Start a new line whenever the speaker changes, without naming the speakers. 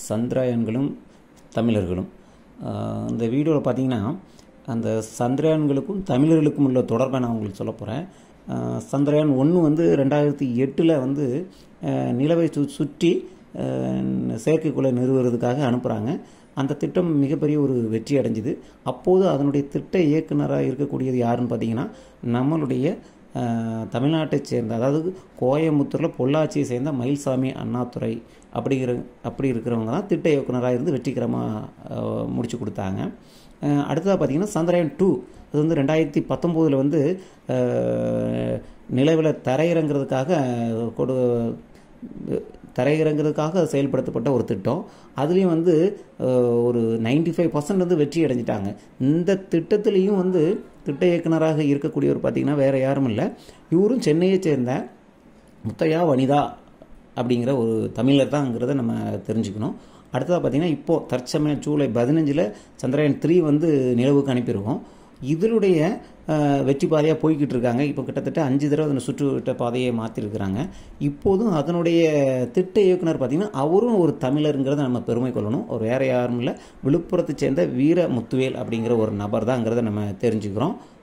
சந்திராயன்களும் தமிழர்களும் ஆஹ் இந்த வீடியோவில் பார்த்தீங்கன்னா அந்த சந்திரயான்களுக்கும் தமிழர்களுக்கும் உள்ள தொடர்பை நான் உங்களுக்கு சொல்ல போகிறேன் சந்திரயான் ஒன்று வந்து ரெண்டாயிரத்தி எட்டில் வந்து ஆஹ் நிலவை சு சுற்றி ஆஹ் செயற்கைக்கோளை நிறுவுறதுக்காக அனுப்புகிறாங்க அந்த திட்டம் மிகப்பெரிய ஒரு வெற்றி அடைஞ்சுது அப்போது அதனுடைய திட்ட இயக்குனராக இருக்கக்கூடியது யாருன்னு பார்த்தீங்கன்னா நம்மளுடைய ஆஹ் தமிழ்நாட்டைச் சேர்ந்த அதாவது கோயம்புத்தூரில் பொள்ளாச்சியை சேர்ந்த மயில்சாமி அண்ணாதுரை அப்படிங்கிற அப்படி இருக்கிறவங்க தான் திட்ட இயக்குனராக இருந்து வெற்றிகரமாக முடிச்சு கொடுத்தாங்க ஆஹ் அடுத்ததாக பார்த்தீங்கன்னா சந்திரயான் டூ அது வந்து ரெண்டாயிரத்தி பத்தொம்போதில் வந்து ஆஹ் நிலவில் தரையிறங்கிறதுக்காக கொடு தரையிறங்கிறதுக்காக செயல்படுத்தப்பட்ட ஒரு திட்டம் அதுலேயும் வந்து அஹ், ஒரு 95% ஃபைவ் பர்சன்ட் வந்து வெற்றி அடைஞ்சிட்டாங்க இந்த திட்டத்துலேயும் வந்து திட்ட இயக்குனராக இருக்கக்கூடியவர் பார்த்திங்கன்னா வேறு யாரும் இல்லை இவரும் சென்னையை சேர்ந்த முத்தையா வனிதா அப்படிங்கிற ஒரு தமிழர் தான்ங்கிறத நம்ம தெரிஞ்சுக்கணும் அடுத்ததாக பார்த்தீங்கன்னா இப்போது தற்சமயம் ஜூலை பதினஞ்சில் சந்திரயான் த்ரீ வந்து நிலவுக்கு அனுப்பியிருக்கோம் இதனுடைய அஹ், வெற்றி பாதையாக போய்கிட்டு இருக்காங்க இப்போ கிட்டத்தட்ட அஞ்சு தடவை அதனை சுற்றுவட்ட பாதையை மாற்றிருக்கிறாங்க இப்போதும் அதனுடைய திட்ட இயக்குனர் பார்த்திங்கன்னா அவரும் ஒரு தமிழருங்கிறத நம்ம பெருமை கொள்ளணும் அவர் வேறு யாரும் இல்லை விழுப்புரத்தை சேர்ந்த வீர முத்துவேல் அப்படிங்கிற ஒரு நபர் தாங்கிறத நம்ம தெரிஞ்சுக்கிறோம்